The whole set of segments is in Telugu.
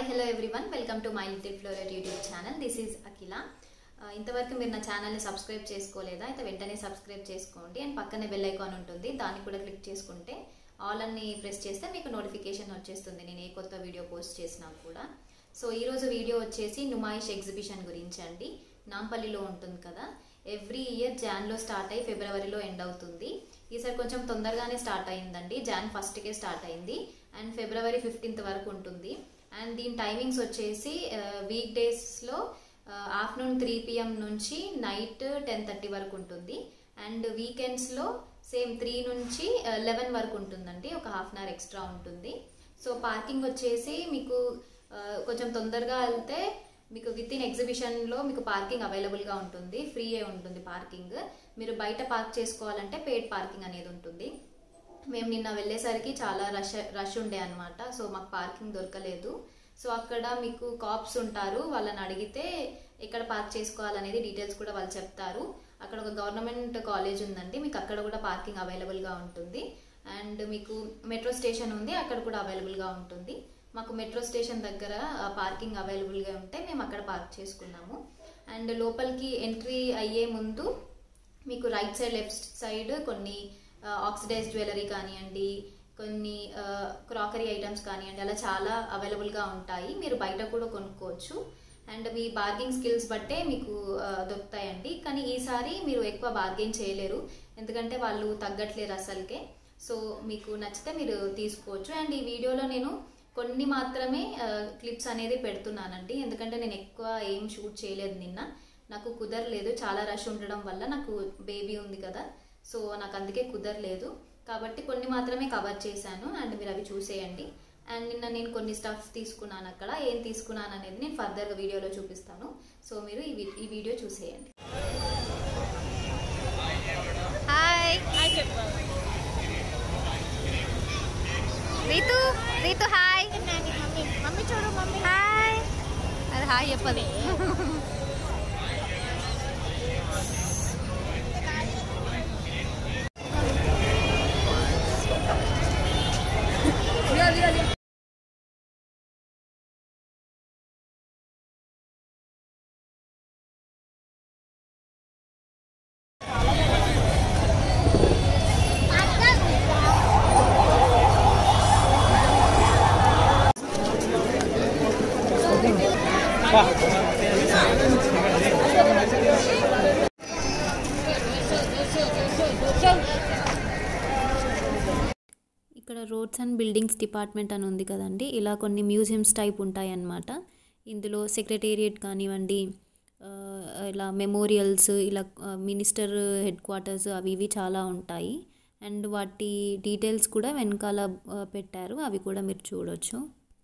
hi hello everyone welcome to my little floret YouTube channel this is Akhila ah, ఇంతవరకు మీరు నా ఛానల్ని సబ్స్క్రైబ్ చేసుకోలేదా అయితే వెంటనే సబ్స్క్రైబ్ చేసుకోండి అండ్ పక్కనే బెల్ ఐకాన్ ఉంటుంది దాన్ని కూడా క్లిక్ చేసుకుంటే ఆల్ అన్ని ప్రెస్ చేస్తే మీకు నోటిఫికేషన్ వచ్చేస్తుంది నేను ఏ కొత్త వీడియో పోస్ట్ చేసినా కూడా సో ఈరోజు వీడియో వచ్చేసి నుమాయిష్ ఎగ్జిబిషన్ గురించి అండి నాంపల్లిలో ఉంటుంది కదా ఎవ్రీ ఇయర్ జాన్లో స్టార్ట్ అయ్యి ఫిబ్రవరిలో ఎండ్ అవుతుంది ఈసారి కొంచెం తొందరగానే స్టార్ట్ అయిందండి జాన్ ఫస్ట్కే స్టార్ట్ అయింది అండ్ ఫిబ్రవరి ఫిఫ్టీన్త్ వరకు ఉంటుంది అండ్ దీని టైమింగ్స్ వచ్చేసి వీక్ డేస్లో ఆఫ్టర్నూన్ త్రీ పిఎం నుంచి నైట్ టెన్ థర్టీ వరకు ఉంటుంది అండ్ వీకెండ్స్లో సేమ్ త్రీ నుంచి లెవెన్ వరకు ఉంటుందండి ఒక హాఫ్ అన్ అవర్ ఎక్స్ట్రా ఉంటుంది సో పార్కింగ్ వచ్చేసి మీకు ఆ, కొంచెం తొందరగా వెళ్తే మీకు విత్ ఇన్ ఎగ్జిబిషన్లో మీకు పార్కింగ్ అవైలబుల్గా ఉంటుంది ఫ్రీయే ఉంటుంది పార్కింగ్ మీరు బయట పార్క్ చేసుకోవాలంటే పెయిడ్ పార్కింగ్ అనేది ఉంటుంది మేము నిన్న వెళ్ళేసరికి చాలా రష్ రష్ ఉండే అనమాట సో మాకు పార్కింగ్ దొరకలేదు సో అక్కడ మీకు కాప్స్ ఉంటారు వాళ్ళని అడిగితే ఎక్కడ పార్క్ చేసుకోవాలనేది డీటెయిల్స్ కూడా వాళ్ళు చెప్తారు అక్కడ ఒక గవర్నమెంట్ కాలేజ్ ఉందండి మీకు అక్కడ కూడా పార్కింగ్ అవైలబుల్గా ఉంటుంది అండ్ మీకు మెట్రో స్టేషన్ ఉంది అక్కడ కూడా అవైలబుల్గా ఉంటుంది మాకు మెట్రో స్టేషన్ దగ్గర పార్కింగ్ అవైలబుల్గా ఉంటే మేము అక్కడ పార్క్ చేసుకున్నాము అండ్ లోపలికి ఎంట్రీ అయ్యే ముందు మీకు రైట్ సైడ్ లెఫ్ట్ సైడ్ కొన్ని ఆక్సిడైజ్ జ్యువెలరీ కానివ్వండి కొన్ని క్రాకరీ ఐటమ్స్ కానివ్వండి అలా చాలా అవైలబుల్గా ఉంటాయి మీరు బయట కూడా కొనుక్కోవచ్చు అండ్ మీ బార్గెన్ స్కిల్స్ బట్టే మీకు ఆ, దొరుకుతాయండి కానీ ఈసారి మీరు ఎక్కువ బార్గెన్ చేయలేరు ఎందుకంటే వాళ్ళు తగ్గట్లేరు అసలుకే సో మీకు నచ్చితే మీరు తీసుకోవచ్చు అండ్ ఈ వీడియోలో నేను కొన్ని మాత్రమే క్లిప్స్ అనేది పెడుతున్నానండి ఎందుకంటే నేను ఎక్కువ ఏం షూట్ చేయలేదు నిన్న నాకు కుదరలేదు చాలా రష్ ఉండడం వల్ల నాకు బేబీ ఉంది కదా సో నాకు అందుకే కుదరలేదు కాబట్టి కొన్ని మాత్రమే కవర్ చేశాను అండ్ మీరు అవి చూసేయండి అండ్ నిన్న నేను కొన్ని స్టఫ్ తీసుకున్నాను అక్కడ ఏం తీసుకున్నాను అనేది నేను ఫర్దర్గా వీడియోలో చూపిస్తాను సో మీరు ఈ వి- ఈ వీడియో చూసేయండి hi Ritu Ritu hi mummy చూడు మమ్మీ హాయ్ అది హాయ్ చెప్పదు ఇక్కడ రోడ్స్ అండ్ బిల్డింగ్స్ డిపార్ట్మెంట్ అని ఉంది కదండి ఇలా కొన్ని మ్యూజియంస్ టైప్ ఉంటాయి అన్నమాట ఇందులో సెక్రటేరియట్ కానివ్వండి ఆ, ఇలా మెమోరియల్స్ ఇలా మినిస్టర్ హెడ్ క్వార్టర్స్ అవి ఇవి చాలా ఉంటాయి అండ్ వాటి డీటెయిల్స్ కూడా వెనకాల ఆ, పెట్టారు అవి కూడా మీరు చూడొచ్చు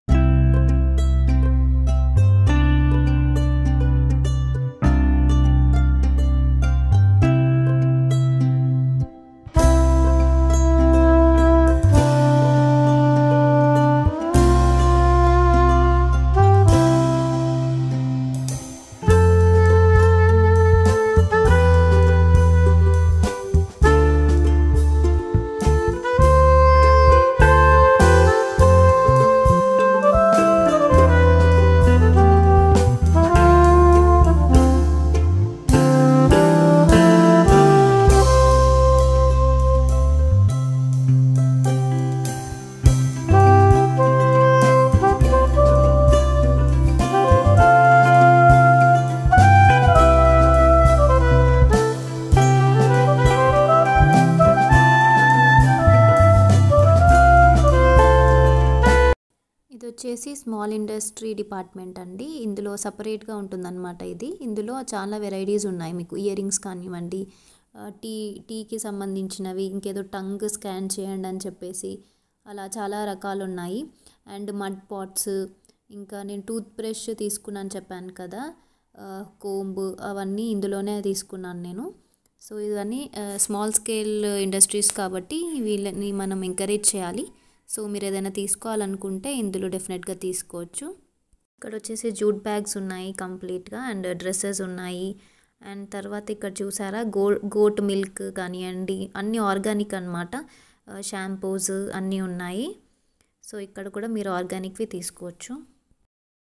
ఇది వచ్చేసి స్మాల్ ఇండస్ట్రీ డిపార్ట్మెంట్ అండి ఇందులో సపరేట్గా ఉంటుందన్నమాట ఇది ఇందులో చాలా వెరైటీస్ ఉన్నాయి మీకు ఇయర్ రింగ్స్ కానివ్వండి ఆ, టీ టీకి సంబంధించినవి ఇంకేదో టంగ్ స్కాన్ చేయండి అని చెప్పేసి అలా చాలా రకాలు ఉన్నాయి అండ్ మడ్ పాట్స్ ఇంకా నేను టూత్ బ్రష్ తీసుకున్నాను చెప్పాను కదా కోంబ్ అవన్నీ ఇందులోనే తీసుకున్నాను నేను సో ఇవన్నీ స్మాల్ స్కేల్ ఇండస్ట్రీస్ కాబట్టి వీళ్ళని మనం ఎంకరేజ్ చేయాలి సో మీరు ఏదైనా తీసుకోవాలనుకుంటే ఇందులో డెఫినెట్గా తీసుకోవచ్చు ఇక్కడ వచ్చేసి జూట్ బ్యాగ్స్ ఉన్నాయి కంప్లీట్గా అండ్ డ్రెస్సెస్ ఉన్నాయి అండ్ తర్వాత ఇక్కడ చూసారా గో గోట్ మిల్క్ కానివ్వండి అన్నీ ఆర్గానిక్ అనమాట షాంపూస్ అన్నీ ఉన్నాయి సో ఇక్కడ కూడా మీరు ఆర్గానిక్వి తీసుకోవచ్చు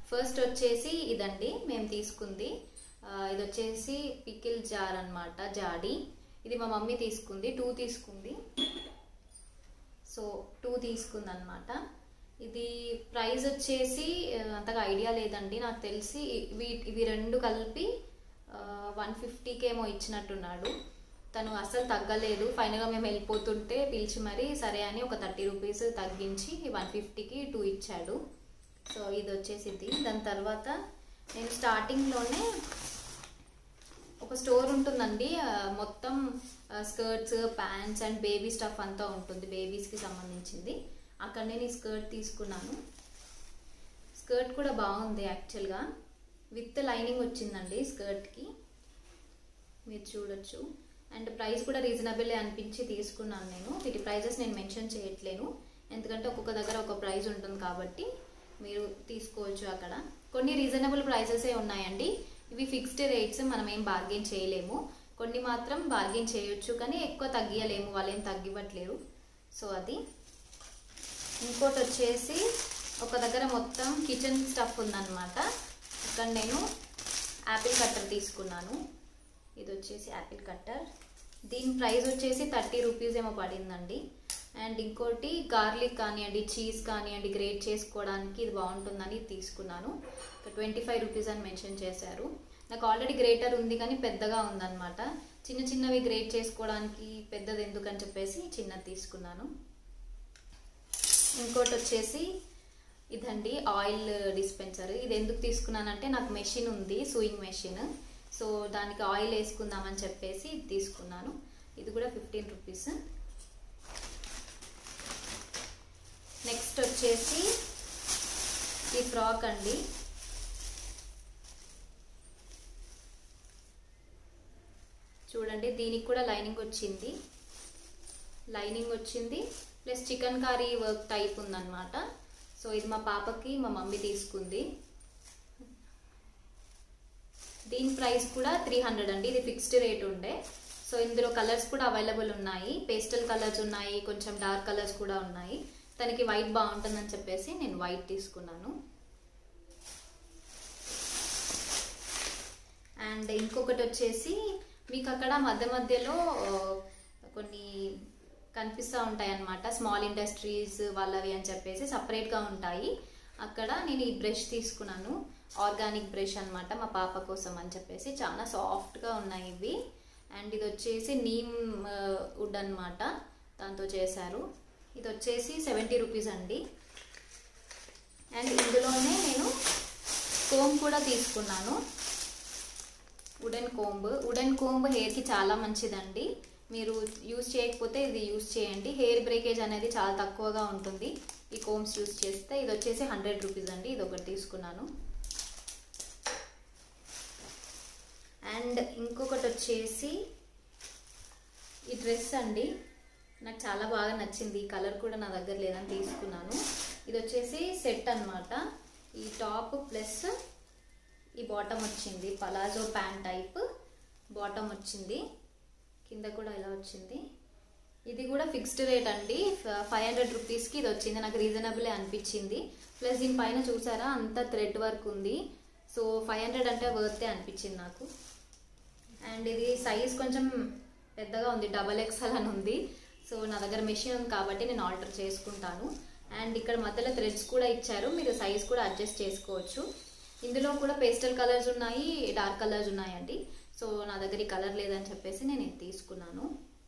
ఫస్ట్ వచ్చేసి ఇదండి మేము తీసుకుంది ఆ, ఇది వచ్చేసి పికిల్ జార్ అన్నమాట జాడి ఇది మా మమ్మీ తీసుకుంది టూ తీసుకుంది సో టూ తీసుకుంది అనమాట ఇది ప్రైస్ వచ్చేసి ఆ, అంతగా ఐడియా లేదండి నాకు తెలిసి ఇవి ఇవి రెండు కలిపి వన్ ఫిఫ్టీకి ఏమో ఇచ్చినట్టున్నాడు తను అస్సలు తగ్గలేదు ఫైనల్గా మేము వెళ్ళిపోతుంటే పిలిచి మరి సరే అని ఒక థర్టీ రూపీస్ తగ్గించి వన్ ఫిఫ్టీకి టూ ఇచ్చాడు సో ఇది వచ్చేసింది దాని తర్వాత నేను స్టార్టింగ్లోనే ఒక స్టోర్ ఉంటుందండి ఆ, మొత్తం skirts pants and baby stuff అంతా ఉంటుంది బేబీస్కి సంబంధించింది అక్కడ నేను ఈ స్కర్ట్ తీసుకున్నాను స్కర్ట్ కూడా బాగుంది యాక్చువల్గా విత్ లైనింగ్ వచ్చిందండి స్కర్ట్కి మీరు చూడొచ్చు అండ్ ప్రైస్ కూడా రీజనబుల్ అనిపించి తీసుకున్నాను నేను వీటి ప్రైజెస్ నేను మెన్షన్ చేయట్లేను ఎందుకంటే ఒక్కొక్క దగ్గర ఒక ప్రైస్ ఉంటుంది కాబట్టి మీరు తీసుకోవచ్చు అక్కడ కొన్ని రీజనబుల్ ప్రైజెసే ఉన్నాయండి ఇవి ఫిక్స్డ్ రేట్స్ మనం ఏం బార్గెన్ చేయలేము కొన్ని మాత్రం బార్గెన్ చేయొచ్చు కానీ ఎక్కువ తగ్గియలేము వాళ్ళు ఏం తగ్గివ్వట్లేరు సో అది ఇంకోటి వచ్చేసి ఒక దగ్గర మొత్తం కిచెన్ స్టఫ్ ఉందన్నమాట అక్కడ నేను యాపిల్ కట్టర్ తీసుకున్నాను ఇది వచ్చేసి యాపిల్ కట్టర్ దీని ప్రైస్ వచ్చేసి థర్టీ రూపీస్ ఏమో పడిందండి అండ్ ఇంకోటి గార్లిక్ కానివ్వండి చీజ్ కానివ్వండి గ్రేట్ చేసుకోవడానికి ఇది బాగుంటుందని ఇది తీసుకున్నాను ట్వంటీ ఫైవ్ రూపీస్ అని మెన్షన్ చేశారు నాకు ఆల్రెడీ గ్రేటర్ ఉంది కానీ పెద్దగా ఉందన్నమాట చిన్న చిన్నవి గ్రేట్ చేసుకోవడానికి పెద్దది ఎందుకని చెప్పేసి చిన్నది తీసుకున్నాను ఇంకోటి వచ్చేసి ఇదండి ఆయిల్ డిస్పెన్సర్ ఇది ఎందుకు తీసుకున్నానంటే నాకు మెషిన్ ఉంది సూయింగ్ మెషిన్ సో దానికి ఆయిల్ వేసుకుందామని చెప్పేసి ఇది తీసుకున్నాను ఇది కూడా ఫిఫ్టీన్ రూపీస్ నెక్స్ట్ వచ్చేసి ఈ ఫ్రాక్ అండి చూడండి దీనికి కూడా లైనింగ్ వచ్చింది లైనింగ్ వచ్చింది plus chikankari work type ఉందన్నమాట సో ఇది మా పాపకి మా మమ్మీ తీసుకుంది దీని ప్రైస్ కూడా త్రీ హండ్రెడ్ అండి ఇది ఫిక్స్డ్ రేట్ ఉండే సో ఇందులో కలర్స్ కూడా అవైలబుల్ ఉన్నాయి పేస్టల్ కలర్స్ ఉన్నాయి కొంచెం డార్క్ కలర్స్ కూడా ఉన్నాయి తనకి వైట్ బాగుంటుందని చెప్పేసి నేను వైట్ తీసుకున్నాను అండ్ ఇంకొకటి వచ్చేసి మీకు అక్కడ మధ్య మధ్యలో ఆ, కొన్ని కనిపిస్తూ ఉంటాయి అన్నమాట స్మాల్ ఇండస్ట్రీస్ వాళ్ళవి అని చెప్పేసి సపరేట్గా ఉంటాయి అక్కడ నేను ఈ బ్రష్ తీసుకున్నాను ఆర్గానిక్ బ్రష్ అన్నమాట మా పాప కోసం అని చెప్పేసి చాలా సాఫ్ట్గా ఉన్నాయి ఇవి అండ్ ఇది వచ్చేసి నీమ్ వుడ్ అన్నమాట దాంతో చేశారు ఇది వచ్చేసి సెవెంటీ రూపీస్ అండి అండ్ ఇందులోనే నేను కోమ్ కూడా తీసుకున్నాను వుడెన్ కోంబ్ వుడెన్ కోంబ్ హెయిర్కి చాలా మంచిదండి మీరు యూస్ చేయకపోతే ఇది యూస్ చేయండి హెయిర్ బ్రేకేజ్ అనేది చాలా తక్కువగా ఉంటుంది ఈ కోమ్స్ యూస్ చేస్తే ఇది వచ్చేసి హండ్రెడ్ రూపీస్ అండి ఇది ఒకటి తీసుకున్నాను అండ్ ఇంకొకటి వచ్చేసి ఈ డ్రెస్ అండి నాకు చాలా బాగా నచ్చింది ఈ కలర్ కూడా నా దగ్గర లేదని తీసుకున్నాను ఇది వచ్చేసి సెట్ అన్నమాట ఈ టాప్ ప్లస్ ఈ బాటమ్ వచ్చింది పలాజో ప్యాంట్ టైప్ బాటమ్ వచ్చింది కింద కూడా ఇలా వచ్చింది ఇది కూడా ఫిక్స్డ్ రేట్ అండి ఫైవ్ హండ్రెడ్ రూపీస్కి ఇది వచ్చింది నాకు రీజనబులే అనిపించింది ప్లస్ దీనిపైన చూసారా అంత థ్రెడ్ వర్క్ ఉంది సో ఫైవ్ హండ్రెడ్ అంటే వర్తే అనిపించింది నాకు అండ్ ఇది సైజ్ కొంచెం పెద్దగా ఉంది డబల్ ఎక్స్ఎల్ అని ఉంది సో నా దగ్గర మెషిన్ ఉంది కాబట్టి నేను ఆర్డర్ చేసుకుంటాను అండ్ ఇక్కడ మధ్యలో థ్రెడ్స్ కూడా ఇచ్చారు మీరు సైజ్ కూడా అడ్జస్ట్ చేసుకోవచ్చు ఇందులో కూడా పేస్టల్ కలర్స్ ఉన్నాయి డార్క్ కలర్స్ ఉన్నాయండి సో నా దగ్గర ఈ కలర్ లేదని చెప్పేసి నేను ఇది తీసుకున్నాను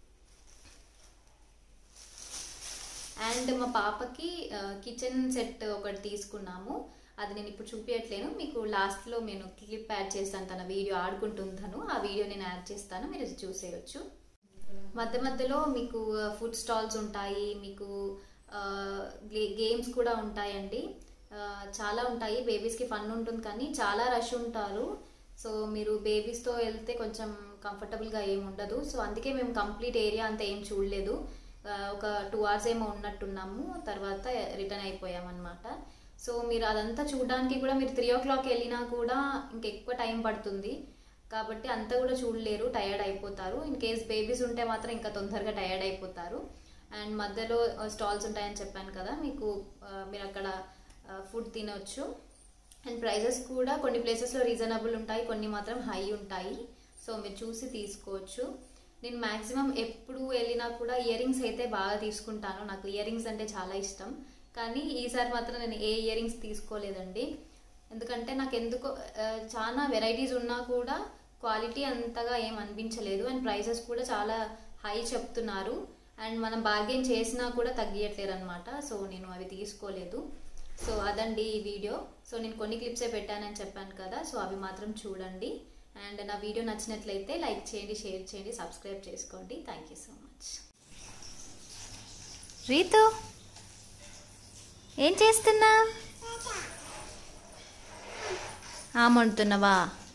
అండ్ మా పాపకి కిచెన్ సెట్ ఒకటి తీసుకున్నాము అది నేను ఇప్పుడు చూపించట్లేను మీకు లాస్ట్లో నేను క్లిప్ యాడ్ చేస్తాను తన వీడియో ఆడుకుంటుంటాను ఆ వీడియో నేను యాడ్ చేస్తాను మీరు చూసేయచ్చు మధ్య మధ్యలో మీకు ఫుడ్ స్టాల్స్ ఉంటాయి మీకు గేమ్స్ కూడా ఉంటాయండి ఆ, చాలా ఉంటాయి బేబీస్కి ఫన్ ఉంటుంది కానీ చాలా రష్ ఉంటారు సో మీరు బేబీస్తో వెళ్తే కొంచెం కంఫర్టబుల్గా ఏమి ఉండదు సో అందుకే మేము కంప్లీట్ ఏరియా అంతా ఏం చూడలేదు ఆ, ఒక టూ అవర్స్ ఏమో ఉన్నట్టున్నాము తర్వాత రిటర్న్ అయిపోయామన్నమాట సో మీరు అదంతా చూడడానికి కూడా మీరు త్రీ ఓ క్లాక్ వెళ్ళినా కూడా ఇంకెక్కువ టైం పడుతుంది కాబట్టి అంతా కూడా చూడలేరు టయర్డ్ అయిపోతారు ఇన్ కేస్ బేబీస్ ఉంటే మాత్రం ఇంకా తొందరగా టయర్డ్ అయిపోతారు అండ్ మధ్యలో స్టాల్స్ ఉంటాయని చెప్పాను కదా మీకు ఆ, మీరు అక్కడ ఫుడ్ తినొచ్చు అండ్ ప్రైజెస్ కూడా కొన్ని ప్లేసెస్లో రీజనబుల్ ఉంటాయి కొన్ని మాత్రం హై ఉంటాయి సో మీరు చూసి తీసుకోవచ్చు నేను మ్యాక్సిమం ఎప్పుడు వెళ్ళినా కూడా ఇయర్ రింగ్స్ అయితే బాగా తీసుకుంటాను నాకు ఇయర్ రింగ్స్ అంటే చాలా ఇష్టం కానీ ఈసారి మాత్రం నేను ఏ ఇయర్ రింగ్స్ తీసుకోలేదండి ఎందుకంటే నాకు ఎందుకో ఆ, చాలా వెరైటీస్ ఉన్నా కూడా క్వాలిటీ అంతగా ఏం అనిపించలేదు అండ్ ప్రైసెస్ కూడా చాలా హై చెప్తున్నారు అండ్ మనం బార్గెన్ చేసినా కూడా తగ్గియట్లేరు అనమాట సో నేను అవి తీసుకోలేదు సో అదండి ఈ వీడియో సో నేను కొన్ని క్లిప్సే పెట్టానని చెప్పాను కదా సో అవి మాత్రం చూడండి అండ్ నా వీడియో నచ్చినట్లయితే లైక్ చేయండి షేర్ చేయండి సబ్స్క్రైబ్ చేసుకోండి thank you so much Ritu ఏం చేస్తున్నా ఆమంటున్నావా